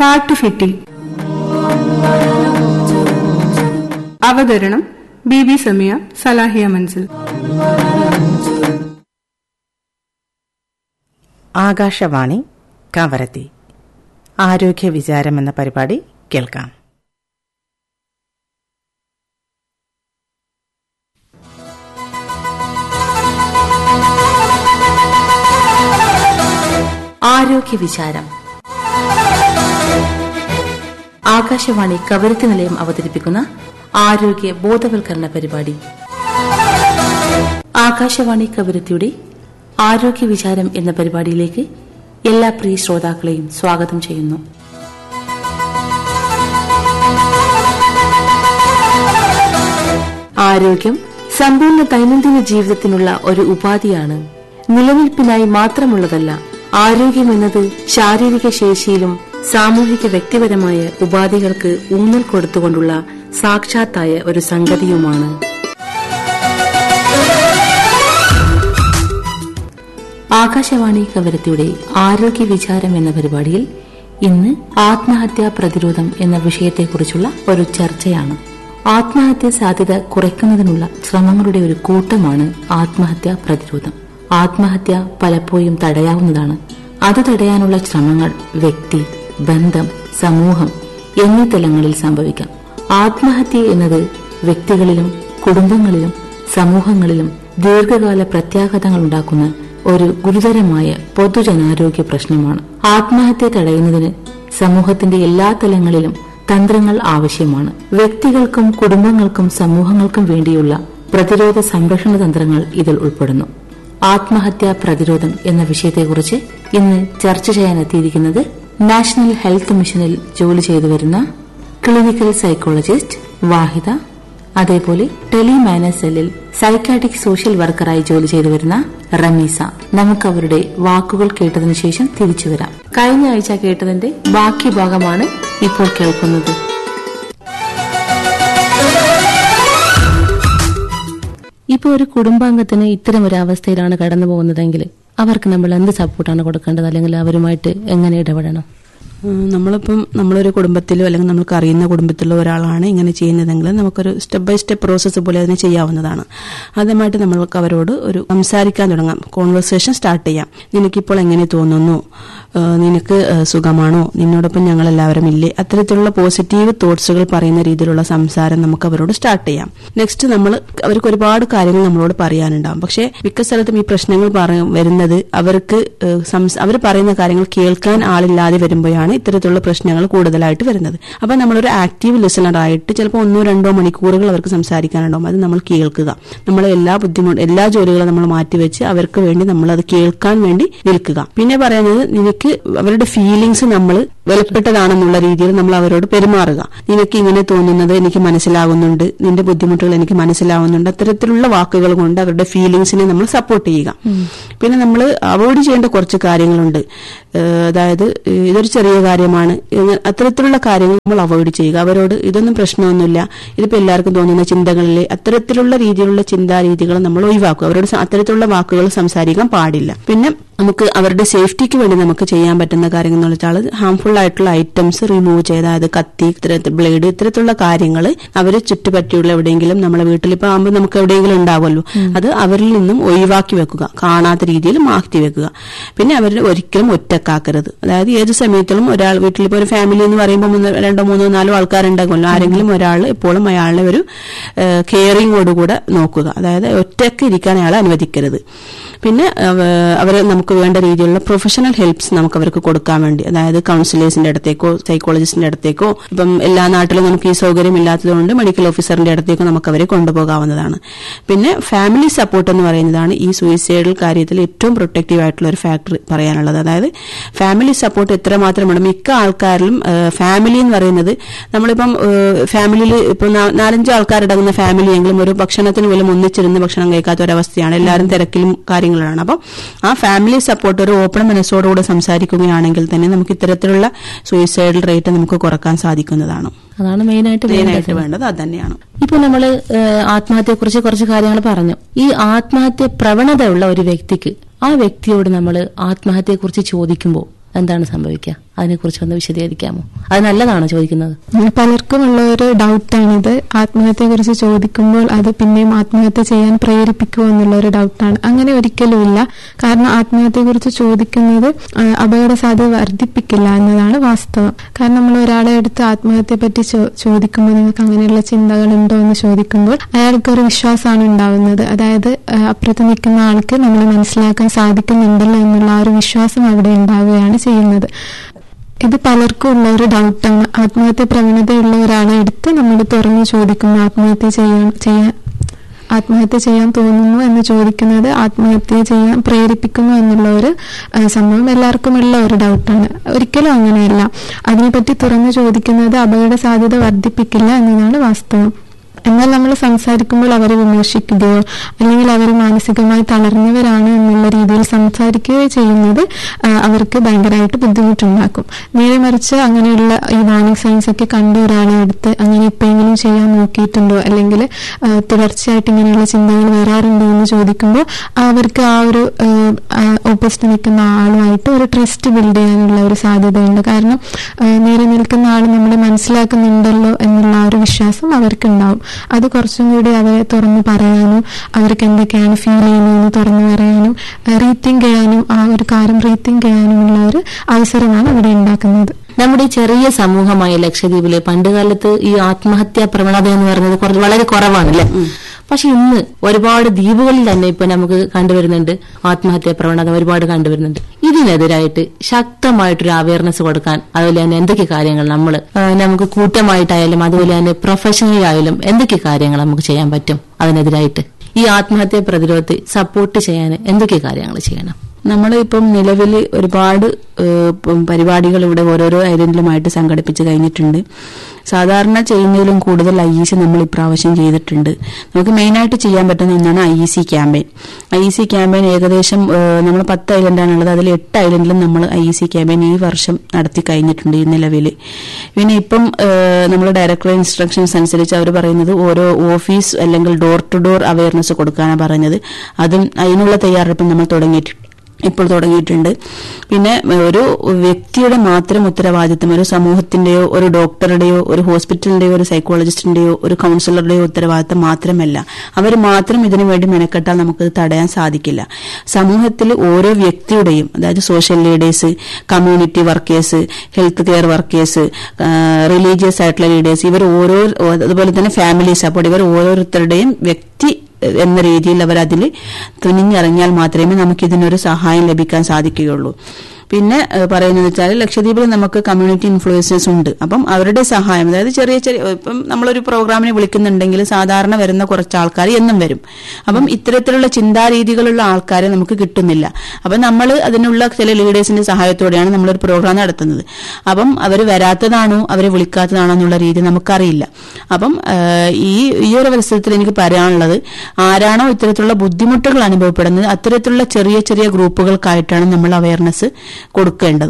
പാട്ടുഫെട്ടി അവതരണം B B Samiya Salahiya Manzil Akashvani Kavaratti ആരോഗ്യ വിചാരം എന്ന പരിപാടി കേൾക്കാം ആരോഗ്യ വിചാരം ആകാശവാണി കവരത്തി നിലയം അവതരിപ്പിക്കുന്ന ആരോഗ്യ ബോധവൽക്കരണ പരിപാടി ആകാശവാണി കവരത്തിയുടെ ആരോഗ്യ വിചാരം എന്ന പരിപാടിയിലേക്ക് എല്ലാ പ്രിയ ശ്രോതാക്കളെയും സ്വാഗതം ചെയ്യുന്നു ആരോഗ്യം സമ്പൂർണ്ണ ദൈനംദിന ജീവിതത്തിനുള്ള ഒരു ഉപാധിയാണ് നിലനിൽപ്പിനായി മാത്രമുള്ളതല്ല ആരോഗ്യം എന്നത് ശാരീരിക ശേഷിയിലും സാമൂഹിക വ്യക്തിപരമായ ഉപാധികൾക്ക് ഊന്നൽ കൊടുത്തുകൊണ്ടുള്ള സാക്ഷാത്തായ ഒരു സംഗതിയുമാണ് ആകാശവാണി കവരത്തിയുടെ ആരോഗ്യ വിചാരം എന്ന പരിപാടിയിൽ ഇന്ന് ആത്മഹത്യാ പ്രതിരോധം എന്ന വിഷയത്തെക്കുറിച്ചുള്ള ഒരു ചർച്ചയാണ് ആത്മഹത്യാ സാധ്യത കുറയ്ക്കുന്നതിനുള്ള ശ്രമങ്ങളുടെ ഒരു കൂട്ടമാണ് ആത്മഹത്യാ പ്രതിരോധം ആത്മഹത്യ പലപ്പോഴും തടയാവുന്നതാണ് അത് തടയാനുള്ള ശ്രമങ്ങൾ വ്യക്തി ബന്ധം സമൂഹം എന്നീ തലങ്ങളിൽ സംഭവിക്കാം ആത്മഹത്യ എന്നത് വ്യക്തികളിലും കുടുംബങ്ങളിലും സമൂഹങ്ങളിലും ദീർഘകാല പ്രത്യാഘാതങ്ങൾ ഉണ്ടാക്കുന്ന ഒരു ഗുരുതരമായ പൊതുജനാരോഗ്യ പ്രശ്നമാണ് ആത്മഹത്യ തടയുന്നതിന് സമൂഹത്തിന്റെ എല്ലാ തലങ്ങളിലും തന്ത്രങ്ങൾ ആവശ്യമാണ് വ്യക്തികൾക്കും കുടുംബങ്ങൾക്കും സമൂഹങ്ങൾക്കും വേണ്ടിയുള്ള പ്രതിരോധ സംരക്ഷണ തന്ത്രങ്ങൾ ഇതിൽ ഉൾപ്പെടുന്നു ആത്മഹത്യാ പ്രതിരോധം എന്ന വിഷയത്തെക്കുറിച്ച് ഇന്ന് ചർച്ച ചെയ്യാനെത്തിയിരിക്കുന്നത് നാഷണൽ ഹെൽത്ത് മിഷനിൽ ജോലി ചെയ്തു വരുന്ന ക്ലിനിക്കൽ സൈക്കോളജിസ്റ്റ് വാഹിദ അതേപോലെ ടെലിമാനസ് സെല്ലിൽ സൈക്കാട്രിക് സോഷ്യൽ വർക്കറായി ജോലി ചെയ്തു വരുന്ന റമീസ നമുക്ക് അവരുടെ വാക്കുകൾ കേട്ടതിനു ശേഷം തിരിച്ചു വരാം കഴിഞ്ഞ ആഴ്ച കേട്ടതിന്റെ ബാക്കി ഭാഗമാണ് ഇപ്പോൾ കേൾക്കുന്നത് ഇപ്പോൾ ഒരു കുടുംബാംഗത്തിന് ഇത്തരം ഒരു അവസ്ഥയിലാണ് കടന്നു പോകുന്നതെങ്കിൽ അവർക്ക് നമ്മൾ എന്ത് സപ്പോർട്ടാണ് കൊടുക്കേണ്ടത് അല്ലെങ്കിൽ അവരുമായിട്ട് എങ്ങനെ ഇടപെടണം ഉം, നമ്മളിപ്പം നമ്മളൊരു കുടുംബത്തിലോ അല്ലെങ്കിൽ നമുക്ക് അറിയുന്ന കുടുംബത്തിലോ ഒരാളാണ് ഇങ്ങനെ ചെയ്യുന്നതെങ്കിൽ നമുക്കൊരു സ്റ്റെപ്പ് ബൈ സ്റ്റെപ്പ് പ്രോസസ്സ് പോലെ അതിനെ ചെയ്യാവുന്നതാണ് ആദ്യമായിട്ട് നമ്മൾക്ക് അവരോട് ഒരു സംസാരിക്കാൻ തുടങ്ങാം കോൺവെർസേഷൻ സ്റ്റാർട്ട് ചെയ്യാം നിനക്കിപ്പോൾ എങ്ങനെ തോന്നുന്നു ഏഹ്, നിനക്ക് ഏഹ്, സുഖമാണോ നിന്നോടൊപ്പം ഞങ്ങൾ എല്ലാവരും ഇല്ലേ അത്തരത്തിലുള്ള പോസിറ്റീവ് തോട്ട്സുകൾ പറയുന്ന രീതിയിലുള്ള സംസാരം നമുക്ക് അവരോട് സ്റ്റാർട്ട് ചെയ്യാം നെക്സ്റ്റ് നമ്മൾ അവർക്ക് ഒരുപാട് കാര്യങ്ങൾ നമ്മളോട് പറയാനുണ്ടാവും പക്ഷേ മിക്ക സ്ഥലത്തും ഈ പ്രശ്നങ്ങൾ പറ- വരുന്നത് അവർക്ക് അവർ പറയുന്ന കാര്യങ്ങൾ കേൾക്കാൻ ആളില്ലാതെ വരുമ്പോഴാണ് ഇത്തരത്തിലുള്ള പ്രശ്നങ്ങൾ കൂടുതലായിട്ട് വരുന്നത് അപ്പൊ നമ്മളൊരു ആക്റ്റീവ് ലിസണർ ആയിട്ട് ചിലപ്പോൾ ഒന്നോ രണ്ടോ മണിക്കൂറുകൾ അവർക്ക് സംസാരിക്കാനുണ്ടാവും അത് നമ്മൾ കേൾക്കുക നമ്മളെ എല്ലാ ബുദ്ധിമുട്ട് എല്ലാ ജോലികളും നമ്മൾ മാറ്റിവെച്ച് അവർക്ക് വേണ്ടി നമ്മൾ അത് കേൾക്കാൻ വേണ്ടി നിൽക്കുക പിന്നെ പറയുന്നത് നിനക്ക് അവരുടെ ഫീലിങ്സ് നമ്മൾ വിലപ്പെട്ടതാണെന്നുള്ള രീതിയിൽ നമ്മൾ അവരോട് പെരുമാറുക നിനക്ക് ഇങ്ങനെ തോന്നുന്നത് എനിക്ക് മനസ്സിലാകുന്നുണ്ട് നിന്റെ ബുദ്ധിമുട്ടുകൾ എനിക്ക് മനസ്സിലാവുന്നുണ്ട് അത്തരത്തിലുള്ള വാക്കുകൾ കൊണ്ട് അവരുടെ ഫീലിങ്സിനെ നമ്മൾ സപ്പോർട്ട് ചെയ്യുക പിന്നെ നമ്മൾ അവോയ്ഡ് ചെയ്യേണ്ട കുറച്ച് കാര്യങ്ങളുണ്ട് ഏഹ് അതായത് ഏഹ് ഇതൊരു ചെറിയ കാര്യമാണ് ഇങ്ങ- അത്തരത്തിലുള്ള കാര്യങ്ങൾ നമ്മൾ അവോയ്ഡ് ചെയ്യുക അവരോട് ഇതൊന്നും പ്രശ്നമൊന്നുമില്ല ഇതിപ്പോ എല്ലാവർക്കും തോന്നുന്ന ചിന്തകളിൽ അത്തരത്തിലുള്ള രീതിയിലുള്ള ചിന്താരീതികൾ നമ്മൾ ഒഴിവാക്കുക അവരോട് സ- അത്തരത്തിലുള്ള വാക്കുകൾ സംസാരിക്കാൻ പാടില്ല പിന്നെ നമുക്ക് അവരുടെ സേഫ്റ്റിക്ക് വേണ്ടി നമുക്ക് ചെയ്യാൻ പറ്റുന്ന കാര്യങ്ങൾ എന്ന് വെച്ചാൽ ഹാംഫുൾ ആയിട്ടുള്ള ഐറ്റംസ് റിമൂവ് ചെയ്ത് അതായത് കത്തി ഇത്തരത്തിൽ ബ്ലേഡ് ഇത്തരത്തിലുള്ള കാര്യങ്ങൾ അവർ ചുറ്റുപറ്റിയുള്ള എവിടെയെങ്കിലും നമ്മളെ വീട്ടിൽ ഇപ്പൊ ആകുമ്പോൾ നമുക്ക് എവിടെയെങ്കിലും ഉണ്ടാവുമല്ലോ അത് അവരിൽ നിന്നും ഒഴിവാക്കി വെക്കുക കാണാത്ത രീതിയിൽ മാറ്റി വെക്കുക പിന്നെ അവരെ ഒരിക്കലും ഒറ്റക്കാക്കരുത് അതായത് ഏത് സമയത്തും ഒരാൾ വീട്ടിൽ ഇപ്പോൾ ഒരു ഫാമിലി എന്ന് പറയുമ്പോൾ മൂന്ന് രണ്ടോ മൂന്നോ നാലോ ആൾക്കാരുണ്ടാകുമല്ലോ ആരെങ്കിലും ഒരാൾ എപ്പോഴും അയാളെ ഒരു കെയറിങ്ങോടുകൂടെ നോക്കുക അതായത് ഒറ്റക്ക് ഇരിക്കാൻ അയാളെ അനുവദിക്കരുത് പിന്നെ അവർ നമുക്ക് വേണ്ട രീതിയിലുള്ള പ്രൊഫഷണൽ ഹെൽപ്സ് നമുക്ക് അവർക്ക് കൊടുക്കാൻ വേണ്ടി അതായത് കൗൺസിലേഴ്സിന്റെ അടുത്തേക്കോ സൈക്കോളജിസ്റ്റിന്റെ അടുത്തേക്കോ ഇപ്പം എല്ലാ നാട്ടിലും നമുക്ക് ഈ സൗകര്യം ഇല്ലാത്തതുകൊണ്ട് മെഡിക്കൽ ഓഫീസറിന്റെ അടുത്തേക്കോ നമുക്ക് അവരെ കൊണ്ടുപോകാവുന്നതാണ് പിന്നെ ഫാമിലി സപ്പോർട്ട് എന്ന് പറയുന്നതാണ് ഈ സൂയിസൈഡൽ കാര്യത്തിൽ ഏറ്റവും പ്രൊട്ടക്റ്റീവ് ആയിട്ടുള്ള ഒരു ഫാക്ടർ പറയാനുള്ളത് അതായത് ഫാമിലി സപ്പോർട്ട് എത്രമാത്രമാണ് മിക്ക ആൾക്കാരിലും ഫാമിലി എന്ന് പറയുന്നത് നമ്മളിപ്പം ഫാമിലിയിൽ ഇപ്പം നാ- നാലഞ്ച് ആൾക്കാരടങ്ങുന്ന ഫാമിലി എങ്കിലും ഒരു ഭക്ഷണത്തിന് പോലും ഒന്നിച്ചിരുന്ന് ഭക്ഷണം കഴിക്കാത്ത ഒരവസ്ഥയാണ് എല്ലാവരും തിരക്കിലും കാര്യങ്ങളാണ് അപ്പം ആ ഫാമിലി സപ്പോർട്ട് ഒരു ഓപ്പൺ മനസ്സോടുകൂടെ സംസാരിക്കുകയാണെങ്കിൽ തന്നെ നമുക്ക് ഇത്തരത്തിലുള്ള സൂയിസൈഡൽ റേറ്റ് നമുക്ക് കുറക്കാൻ സാധിക്കുന്നതാണ് അതാണ് മെയിനായിട്ട് മെയിനായിട്ട് വേണ്ടത് വേണ്ടത് അത് തന്നെയാണ് ഇപ്പൊ നമ്മള് ആത്മഹത്യയെ കുറിച്ച് കുറച്ച് കാര്യങ്ങൾ പറഞ്ഞു ഈ ആത്മഹത്യ പ്രവണതയുള്ള ഒരു വ്യക്തിക്ക് ആ വ്യക്തിയോട് നമ്മൾ ആത്മഹത്യയെ കുറിച്ച് ചോദിക്കുമ്പോൾ എന്താണ് സംഭവിക്കുക അതിനെക്കുറിച്ച് ഒന്ന് വിശദീകരിക്കാമോ അത് നല്ലതാണോ ചോദിക്കുന്നത് പലർക്കും ഉള്ള ഒരു ഡൗട്ടാണിത് ആത്മഹത്യയെ കുറിച്ച് ചോദിക്കുമ്പോൾ അത് പിന്നെയും ആത്മഹത്യ ചെയ്യാൻ പ്രേരിപ്പിക്കുമോ എന്നുള്ള ഒരു ഡൗട്ടാണ് അങ്ങനെ ഒരിക്കലും ഇല്ല കാരണം ആത്മഹത്യയെ കുറിച്ച് ചോദിക്കുന്നത് ആ, അപകട സാധ്യത വർദ്ധിപ്പിക്കില്ല എന്നതാണ് വാസ്തവം കാരണം നമ്മൾ ഒരാളെ എടുത്ത് ആത്മഹത്യയെ പറ്റി ചോ- ചോദിക്കുമ്പോൾ നിങ്ങൾക്ക് അങ്ങനെയുള്ള ചിന്തകൾ ഉണ്ടോ എന്ന് ചോദിക്കുമ്പോൾ അയാൾക്ക് ഒരു വിശ്വാസമാണ് ഉണ്ടാവുന്നത് അതായത് ആ, അപ്പുറത്ത് നിൽക്കുന്ന ആൾക്ക് നമ്മൾ മനസ്സിലാക്കാൻ സാധിക്കുന്നുണ്ടല്ലോ എന്നുള്ള ആ ഒരു വിശ്വാസം അവിടെ ഉണ്ടാവുകയാണ് ചെയ്യുന്നത് ഇത് പലർക്കും ഉള്ള ഒരു ഡൗട്ടാണ് ആത്മഹത്യ പ്രവണതയുള്ള ഒരാളെ എടുത്ത് നമ്മൾ തുറന്നു ചോദിക്കുന്നു ആത്മഹത്യ ചെയ്യാൻ ചെയ്യാൻ ആത്മഹത്യ ചെയ്യാൻ തോന്നുന്നു എന്ന് ചോദിക്കുന്നത് ആത്മഹത്യ ചെയ്യാൻ പ്രേരിപ്പിക്കുന്നു എന്നുള്ള ഒരു ആ, സംഭവം എല്ലാവർക്കും ഉള്ള ഒരു ഡൗട്ടാണ് ഒരിക്കലും അങ്ങനെയല്ല അതിനെപ്പറ്റി തുറന്നു ചോദിക്കുന്നത് അപകട സാധ്യത വർദ്ധിപ്പിക്കില്ല എന്നതാണ് വാസ്തവം എന്നാൽ നമ്മൾ സംസാരിക്കുമ്പോൾ അവരെ വിമർശിക്കുകയോ അല്ലെങ്കിൽ അവർ മാനസികമായി തളർന്നവരാണ് എന്നുള്ള രീതിയിൽ സംസാരിക്കുകയോ ചെയ്യുന്നത് ആ, അവർക്ക് ഭയങ്കരമായിട്ട് ബുദ്ധിമുട്ടുണ്ടാക്കും നേരെ മറിച്ച് അങ്ങനെയുള്ള ഈ വാണിംഗ് സയൻസ് ഒക്കെ കണ്ട ഒരാളെ എടുത്ത് അങ്ങനെ ഇപ്പോഴെങ്കിലും ചെയ്യാൻ നോക്കിയിട്ടുണ്ടോ അല്ലെങ്കിൽ ആ, തുടർച്ചയായിട്ട് ഇങ്ങനെയുള്ള ചിന്തകൾ വരാറുണ്ടോ എന്ന് ചോദിക്കുമ്പോൾ അവർക്ക് ആ ഒരു ഓപ്പോസിറ്റ് നിൽക്കുന്ന ആളുമായിട്ട് ഒരു ട്രസ്റ്റ് ബിൽഡ് ചെയ്യാനുള്ള ഒരു സാധ്യതയുണ്ട് കാരണം ആ, നേരെ നിൽക്കുന്ന ആൾ നമ്മളെ മനസ്സിലാക്കുന്നുണ്ടല്ലോ എന്നുള്ള ആ ഒരു വിശ്വാസം അവർക്കുണ്ടാവും അത് കുറച്ചും കൂടി അവരെ തുറന്നു പറയാനും അവർക്ക് എന്തൊക്കെയാണ് ഫീൽ ചെയ്യുന്നതെന്ന് തുറന്നു പറയാനും റീത്തിങ്ക് ചെയ്യാനും ആ ഒരു കാര്യം റീത്തിങ്ക് ചെയ്യാനുമുള്ള ഒരു അവസരമാണ് അവിടെ ഉണ്ടാക്കുന്നത് നമ്മുടെ ഈ ചെറിയ സമൂഹമായ ലക്ഷദ്വീപില് പണ്ടുകാലത്ത് ഈ ആത്മഹത്യാ പ്രവണത എന്ന് പറയുന്നത് കുറച്ച് വളരെ കുറവാണല്ലേ പക്ഷെ ഇന്ന് ഒരുപാട് ദ്വീപുകളിൽ തന്നെ ഇപ്പൊ നമുക്ക് കണ്ടുവരുന്നുണ്ട് ആത്മഹത്യാ പ്രവണത ഒരുപാട് കണ്ടുവരുന്നുണ്ട് ഇതിനെതിരായിട്ട് ശക്തമായിട്ടൊരു അവയർനെസ് കൊടുക്കാൻ അതുപോലെ തന്നെ എന്തൊക്കെ കാര്യങ്ങൾ നമ്മൾ നമുക്ക് കൂട്ടമായിട്ടായാലും അതുപോലെ തന്നെ പ്രൊഫഷണലി ആയാലും എന്തൊക്കെ കാര്യങ്ങൾ നമുക്ക് ചെയ്യാൻ പറ്റും അതിനെതിരായിട്ട് ഈ ആത്മഹത്യാ പ്രതിരോധത്തെ സപ്പോർട്ട് ചെയ്യാൻ എന്തൊക്കെ കാര്യങ്ങൾ ചെയ്യണം നമ്മൾ ഇപ്പം നിലവിൽ ഒരുപാട് ഏഹ്, ഇപ്പം പരിപാടികൾ ഇവിടെ ഓരോരോ ഐലൻഡിലുമായിട്ട് സംഘടിപ്പിച്ച് കഴിഞ്ഞിട്ടുണ്ട് സാധാരണ ചെയ്യുന്നതിലും കൂടുതൽ ഐ ഇ സി നമ്മൾ ഇപ്രാവശ്യം ചെയ്തിട്ടുണ്ട് നമുക്ക് മെയിനായിട്ട് ചെയ്യാൻ പറ്റുന്ന ഒന്നാണ് I E C campaign I E C campaign ഏകദേശം നമ്മൾ പത്ത് ഐലൻഡാണുള്ളത് അതിൽ എട്ട് ഐലൻഡിലും നമ്മൾ ഐ ഇ സി ക്യാമ്പയിൻ ഈ വർഷം നടത്തി കഴിഞ്ഞിട്ടുണ്ട് ഈ നിലവിൽ പിന്നെ ഇപ്പം നമ്മൾ ഡയറക്ടർ ഇൻസ്ട്രക്ഷൻസ് അനുസരിച്ച് അവർ പറയുന്നത് ഓരോ ഓഫീസ് അല്ലെങ്കിൽ ഡോർ ടു ഡോർ അവയർനെസ് കൊടുക്കാനാണ് പറയുന്നത് അതും അതിനുള്ള തയ്യാറെടുപ്പ് നമ്മൾ തുടങ്ങിയിട്ടുണ്ട് ഇപ്പോൾ തുടങ്ങിയിട്ടുണ്ട് പിന്നെ ഒരു വ്യക്തിയുടെ മാത്രം ഉത്തരവാദിത്തം ഒരു സമൂഹത്തിന്റെയോ ഒരു ഡോക്ടറുടെയോ ഒരു ഹോസ്പിറ്റലിന്റെയോ ഒരു സൈക്കോളജിസ്റ്റിന്റെയോ ഒരു കൗൺസിലറുടെയോ ഉത്തരവാദിത്തം മാത്രമല്ല അവർ മാത്രം ഇതിനു വേണ്ടി മെനക്കെട്ടാൽ നമുക്കത് തടയാൻ സാധിക്കില്ല സമൂഹത്തിൽ ഓരോ വ്യക്തിയുടെയും അതായത് social leaders community workers health care workers religious ആയിട്ടുള്ള ലീഡേഴ്സ് ഇവർ ഓരോ അതുപോലെ തന്നെ ഫാമിലി സപ്പോർട്ട് ഇവർ ഓരോരുത്തരുടെയും വ്യക്തി എന്ന രീതിയിൽ അവർ അതിൽ തുനിഞ്ഞിറങ്ങിയാൽ മാത്രമേ നമുക്ക് ഇതിനൊരു സഹായം ലഭിക്കാൻ സാധിക്കുകയുള്ളൂ പിന്നെ ഏഹ്, പറയുന്നത് വെച്ചാൽ ലക്ഷദ്വീപിൽ നമുക്ക് കമ്മ്യൂണിറ്റി ഇൻഫ്ലുവൻസേഴ്സ് ഉണ്ട് അപ്പം അവരുടെ സഹായം അതായത് ചെറിയ ചെറിയ ഇപ്പം നമ്മളൊരു പ്രോഗ്രാമിനെ വിളിക്കുന്നുണ്ടെങ്കിൽ സാധാരണ വരുന്ന കുറച്ച് ആൾക്കാർ എന്നും വരും അപ്പം ഇത്തരത്തിലുള്ള ചിന്താരീതികളുള്ള ആൾക്കാരെ നമുക്ക് കിട്ടുന്നില്ല അപ്പം നമ്മൾ അതിനുള്ള ചില ലീഡേഴ്സിന്റെ സഹായത്തോടെയാണ് നമ്മളൊരു പ്രോഗ്രാം നടത്തുന്നത് അപ്പം അവർ വരാത്തതാണോ അവരെ വിളിക്കാത്തതാണോ എന്നുള്ള രീതി നമുക്കറിയില്ല അപ്പം ഏഹ്, ഈ ഈ ഒരു അവസരത്തിൽ എനിക്ക് പറയാനുള്ളത് ആരാണോ ഇത്തരത്തിലുള്ള ബുദ്ധിമുട്ടുകൾ അനുഭവപ്പെടുന്നത് അത്തരത്തിലുള്ള ചെറിയ ചെറിയ ഗ്രൂപ്പുകൾക്കായിട്ടാണ് നമ്മൾ അവയർനെസ് കൊടുക്കേണ്ടത്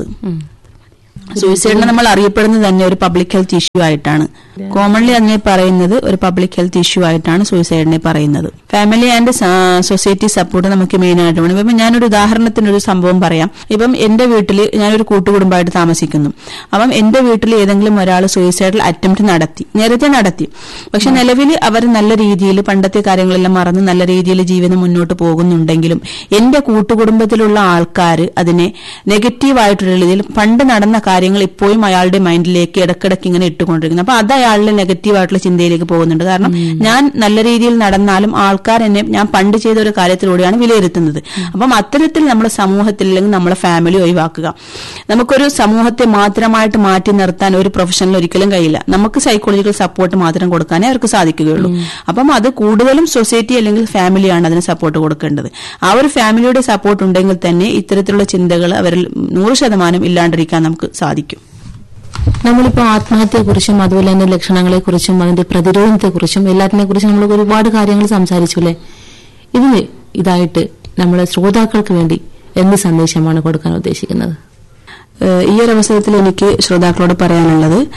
സൂയിസൈഡിനെ നമ്മൾ അറിയപ്പെടുന്നത് തന്നെ ഒരു പബ്ലിക് ഹെൽത്ത് ഇഷ്യൂ ആയിട്ടാണ് കോമൺലി അതിനെ പറയുന്നത് ഒരു പബ്ലിക് ഹെൽത്ത് ഇഷ്യൂ ആയിട്ടാണ് സൂയിസൈഡിനെ പറയുന്നത് ഫാമിലി ആൻഡ് സൊസൈറ്റി സപ്പോർട്ട് നമുക്ക് മെയിൻ ആയിട്ട് വേണം ഇപ്പം ഞാനൊരു ഉദാഹരണത്തിന് ഒരു സംഭവം പറയാം ഇപ്പം എന്റെ വീട്ടിൽ ഞാനൊരു കൂട്ടുകുടുംബമായിട്ട് താമസിക്കുന്നു അപ്പം എന്റെ വീട്ടിൽ ഏതെങ്കിലും ഒരാൾ സൂയിസൈഡൽ അറ്റംപ്റ്റ് നടത്തി നേരത്തെ നടത്തി പക്ഷെ നിലവിൽ അവർ നല്ല രീതിയിൽ പണ്ടത്തെ കാര്യങ്ങളെല്ലാം മറന്ന് നല്ല രീതിയിൽ ജീവിതം മുന്നോട്ട് പോകുന്നുണ്ടെങ്കിലും എന്റെ കൂട്ടുകുടുംബത്തിലുള്ള ആൾക്കാർ അതിനെ നെഗറ്റീവായിട്ടുള്ള രീതിയിൽ പണ്ട് നടന്ന കാര്യങ്ങൾ ഇപ്പോഴും അയാളുടെ മൈൻഡിലേക്ക് ഇടക്കിടക്ക് ഇങ്ങനെ ഇട്ടുകൊണ്ടിരിക്കുന്നു അപ്പൊ അത് അയാളുടെ നെഗറ്റീവായിട്ടുള്ള ചിന്തയിലേക്ക് പോകുന്നുണ്ട് കാരണം ഞാൻ നല്ല രീതിയിൽ നടന്നാലും ആൾക്കാർ എന്നെ ഞാൻ പണ്ട് ചെയ്ത ഒരു കാര്യത്തിലൂടെയാണ് വിലയിരുത്തുന്നത് അപ്പം അത്തരത്തിൽ നമ്മുടെ സമൂഹത്തിൽ അല്ലെങ്കിൽ നമ്മുടെ ഫാമിലി ഒഴിവാക്കുക നമുക്കൊരു സമൂഹത്തെ മാത്രമായിട്ട് മാറ്റി നിർത്താൻ ഒരു പ്രൊഫഷണൽ ഒരിക്കലും കഴിയില്ല നമുക്ക് സൈക്കോളജിക്കൽ സപ്പോർട്ട് മാത്രം കൊടുക്കാനേ അവർക്ക് സാധിക്കുകയുള്ളൂ അപ്പം അത് കൂടുതലും സൊസൈറ്റി അല്ലെങ്കിൽ ഫാമിലിയാണ് അതിന് സപ്പോർട്ട് കൊടുക്കേണ്ടത് ആ ഒരു ഫാമിലിയുടെ സപ്പോർട്ട് ഉണ്ടെങ്കിൽ തന്നെ ഇത്തരത്തിലുള്ള ചിന്തകൾ അവരിൽ നൂറ് ശതമാനം ഇല്ലാണ്ടിരിക്കാൻ നമുക്ക് സാധിക്കും നമ്മളിപ്പോ ആത്മഹത്യയെക്കുറിച്ചും അതുപോലെ തന്നെ ലക്ഷണങ്ങളെക്കുറിച്ചും അതിന്റെ പ്രതിരോധത്തെക്കുറിച്ചും എല്ലാത്തിനെ കുറിച്ചും നമ്മൾ ഒരുപാട് കാര്യങ്ങൾ സംസാരിച്ചു അല്ലേ ഇതിന് ഇതായിട്ട് നമ്മുടെ ശ്രോതാക്കൾക്ക് വേണ്ടി എന്ത് സന്ദേശമാണ് കൊടുക്കാൻ ഉദ്ദേശിക്കുന്നത് ഏഹ് ഈ ഒരു അവസരത്തിൽ എനിക്ക് ശ്രോതാക്കളോട് പറയാനുള്ളത്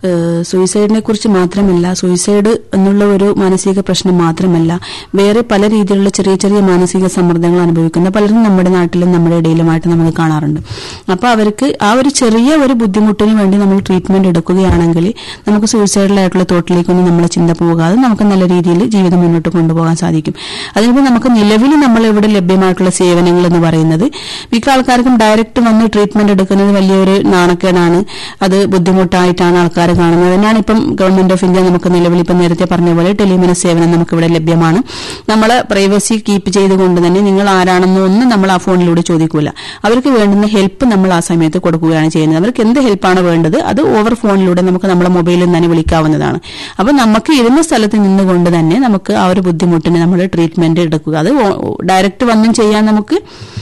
സൂയിസൈഡിനെ കുറിച്ച് മാത്രമല്ല സൂയിസൈഡ് എന്നുള്ള ഒരു മാനസിക പ്രശ്നം മാത്രമല്ല വേറെ പല രീതിയിലുള്ള ചെറിയ ചെറിയ മാനസിക സമ്മർദ്ദങ്ങൾ അനുഭവിക്കുന്ന പലരും നമ്മുടെ നാട്ടിലും നമ്മുടെ ഇടയിലുമായിട്ട് നമുക്ക് കാണാറുണ്ട് അപ്പോൾ അവർക്ക് ആ ഒരു ചെറിയ ഒരു ബുദ്ധിമുട്ടിന് വേണ്ടി നമ്മൾ ട്രീറ്റ്മെന്റ് എടുക്കുകയാണെങ്കിൽ നമുക്ക് സൂയിസൈഡലായിട്ടുള്ള തോട്ടിലേക്കൊന്നും നമ്മളെ ചിന്ത പോകാതെ നമുക്ക് നല്ല രീതിയിൽ ജീവിതം മുന്നോട്ട് കൊണ്ടുപോകാൻ സാധിക്കും അതിനിപ്പോൾ നമുക്ക് നിലവിൽ നമ്മൾ ഇവിടെ ലഭ്യമായിട്ടുള്ള സേവനങ്ങൾ എന്ന് പറയുന്നത് മിക്ക ആൾക്കാർക്കും ഡയറക്റ്റ് വന്ന് ട്രീറ്റ്മെന്റ് എടുക്കുന്നത് വലിയൊരു നാണക്കേടാണ് അത് ബുദ്ധിമുട്ടായിട്ടാണ് ആൾക്കാർ കാണുന്നത് അതിനാണ് ഇപ്പം ഗവൺമെന്റ് ഓഫ് ഇന്ത്യ നമുക്ക് നിലവിൽ ഇപ്പം നേരത്തെ പറഞ്ഞ പോലെ ടെലിമെന സേവനം നമുക്ക് ഇവിടെ ലഭ്യമാണ് നമ്മളെ പ്രൈവസി കീപ്പ് ചെയ്തുകൊണ്ട് തന്നെ നിങ്ങൾ ആരാണെന്നോ ഒന്നും നമ്മൾ ആ ഫോണിലൂടെ ചോദിക്കൂല അവർക്ക് വേണ്ടുന്ന ഹെൽപ്പ് നമ്മൾ ആ സമയത്ത് കൊടുക്കുകയാണ് ചെയ്യുന്നത് അവർക്ക് എന്ത് ഹെൽപ്പാണ് വേണ്ടത് അത് ഓവർ ഫോണിലൂടെ നമുക്ക് നമ്മുടെ മൊബൈലിൽ തന്നെ വിളിക്കാവുന്നതാണ് അപ്പോൾ നമുക്ക് ഇരുന്ന സ്ഥലത്ത് നിന്നുകൊണ്ട് തന്നെ നമുക്ക് ആ ഒരു ബുദ്ധിമുട്ടിന് നമ്മൾ ട്രീറ്റ്മെന്റ് എടുക്കുക അത് ഡയറക്റ്റ് വന്നും ചെയ്യാൻ നമുക്ക്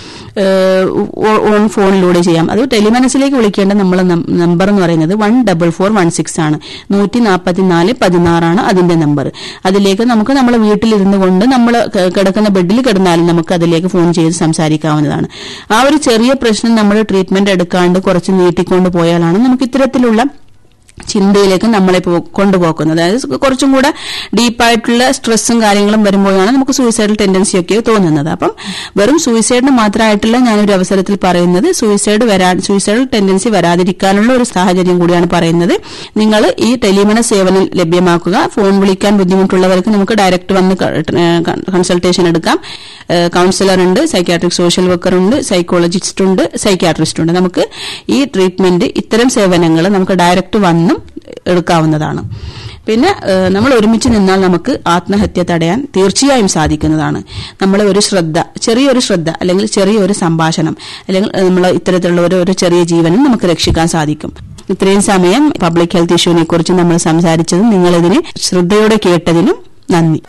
ഓൺ ഫോണിലൂടെ ചെയ്യാം അത് ടെലിമനസിലേക്ക് വിളിക്കേണ്ട നമ്മളെ നമ്പർ എന്ന് പറയുന്നത് one double four one six ആണ് നൂറ്റി നാൽപ്പത്തിനാല് പതിനാറാണ് അതിന്റെ നമ്പർ അതിലേക്ക് നമുക്ക് നമ്മളെ വീട്ടിലിരുന്നു കൊണ്ട് നമ്മൾ കിടക്കുന്ന ബെഡിൽ കിടന്നാലും നമുക്ക് അതിലേക്ക് ഫോൺ ചെയ്ത് സംസാരിക്കാവുന്നതാണ് ആ ഒരു ചെറിയ പ്രശ്നം നമ്മൾ ട്രീറ്റ്മെന്റ് എടുക്കാണ്ട് കുറച്ച് നീട്ടിക്കൊണ്ട് പോയാലാണ് നമുക്ക് ഇത്തരത്തിലുള്ള ചിന്തയിലേക്ക് നമ്മളെ കൊണ്ടുപോക്കുന്നത് അതായത് കുറച്ചും കൂടെ ഡീപ്പായിട്ടുള്ള സ്ട്രെസ്സും കാര്യങ്ങളും വരുമ്പോഴാണ് നമുക്ക് സൂയിസൈഡൽ ടെൻഡൻസി ഒക്കെ തോന്നുന്നത് അപ്പം വെറും സൂയിസൈഡിന് മാത്രമായിട്ടല്ല ഞാനൊരു അവസരത്തിൽ പറയുന്നത് സൂയിസൈഡ് വരാ സൂയിസൈഡൽ ടെൻഡൻസി വരാതിരിക്കാനുള്ള ഒരു സാഹചര്യം കൂടിയാണ് പറയുന്നത് നിങ്ങൾ ഈ ടെലിമന സേവനം ലഭ്യമാക്കുക ഫോൺ വിളിക്കാൻ ബുദ്ധിമുട്ടുള്ളവർക്ക് നമുക്ക് ഡയറക്റ്റ് വന്ന് കൺസൾട്ടേഷൻ എടുക്കാം കൌൺസിലർ ഉണ്ട് സൈക്യാട്രിക് സോഷ്യൽ വർക്കർ ഉണ്ട് സൈക്കോളജിസ്റ്റ് ഉണ്ട് സൈക്യാട്രിസ്റ്റ് ഉണ്ട് നമുക്ക് ഈ ട്രീറ്റ്മെന്റ് ഇത്തരം സേവനങ്ങൾ നമുക്ക് ഡയറക്റ്റ് വന്നും എടുക്കാവുന്നതാണ് പിന്നെ നമ്മൾ ഒരുമിച്ച് നിന്നാൽ നമുക്ക് ആത്മഹത്യ തടയാൻ തീർച്ചയായും സാധിക്കുന്നതാണ് നമ്മളെ ഒരു ശ്രദ്ധ ചെറിയൊരു ശ്രദ്ധ അല്ലെങ്കിൽ ചെറിയൊരു സംഭാഷണം അല്ലെങ്കിൽ നമ്മൾ ഇത്തരത്തിലുള്ള ഒരു ഒരു ചെറിയ ജീവനും നമുക്ക് രക്ഷിക്കാൻ സാധിക്കും ഇത്രയും സമയം പബ്ലിക് ഹെൽത്ത് ഇഷ്യൂവിനെ കുറിച്ച് നമ്മൾ സംസാരിച്ചതും നിങ്ങളിതിന് ശ്രദ്ധയോടെ കേട്ടതിനും നന്ദി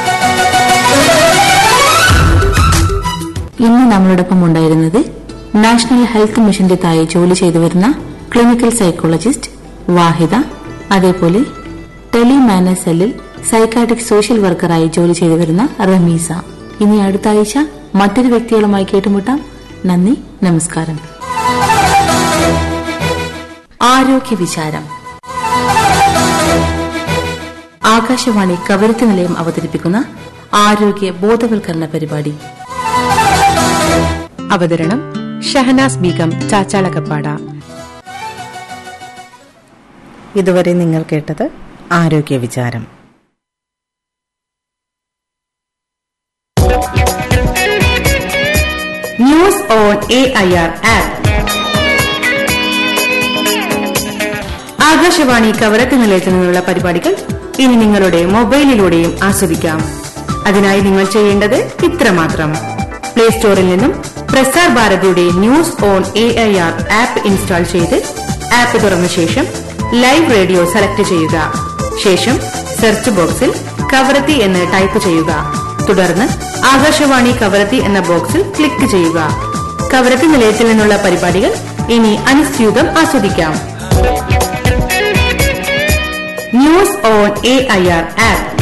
ഇന്ന് നമ്മളോടൊപ്പം ഉണ്ടായിരുന്നത് നാഷണൽ ഹെൽത്ത് മിഷന്റെ താഴെ ജോലി ചെയ്തു വരുന്ന ക്ലിനിക്കൽ സൈക്കോളജിസ്റ്റ് വാഹിദ അതേപോലെ ടെലിമാന സെല്ലിൽ സൈക്കാട്രിക് സോഷ്യൽ വർക്കറായി ജോലി ചെയ്തു വരുന്ന റമീസ ഇനി അടുത്ത ആഴ്ച മറ്റൊരു വ്യക്തികളുമായി കേട്ടുമുട്ടാം നന്ദി നമസ്കാരം ആരോഗ്യ വിചാരം ആകാശവാണി കവരത്തി നിലയം അവതരിപ്പിക്കുന്ന ആരോഗ്യ ബോധവൽക്കരണ പരിപാടി അവതരണം ഷഹനാസ് ബീഗം ചാച്ചാളക്കപ്പാട ഇതുവരെ നിങ്ങൾ കേട്ടത് ആരോഗ്യ വിചാരം news on A I R app Akashvani Kavaratti നിലയത്തിൽ നിന്നുള്ള പരിപാടികൾ ഇനി നിങ്ങളുടെ മൊബൈലിലൂടെയും ആസ്വദിക്കാം അതിനായി നിങ്ങൾ ചെയ്യേണ്ടത് ഇത്രമാത്രം പ്ലേ സ്റ്റോറിൽ നിന്നും പ്രസാർ ഭാരതിയുടെ news on A I R app install ചെയ്ത് ആപ്പ് തുറന്ന ശേഷം ലൈവ് റേഡിയോ സെലക്ട് ചെയ്യുക ശേഷം സെർച്ച് ബോക്സിൽ കവരത്തി എന്ന് ടൈപ്പ് ചെയ്യുക തുടർന്ന് ആകാശവാണി കവരത്തി എന്ന ബോക്സിൽ ക്ലിക്ക് ചെയ്യുക കവരത്തി നിലയത്തിൽ നിന്നുള്ള പരിപാടികൾ ഇനി അനുസ്യൂതം ആസ്വദിക്കാം news on A I R app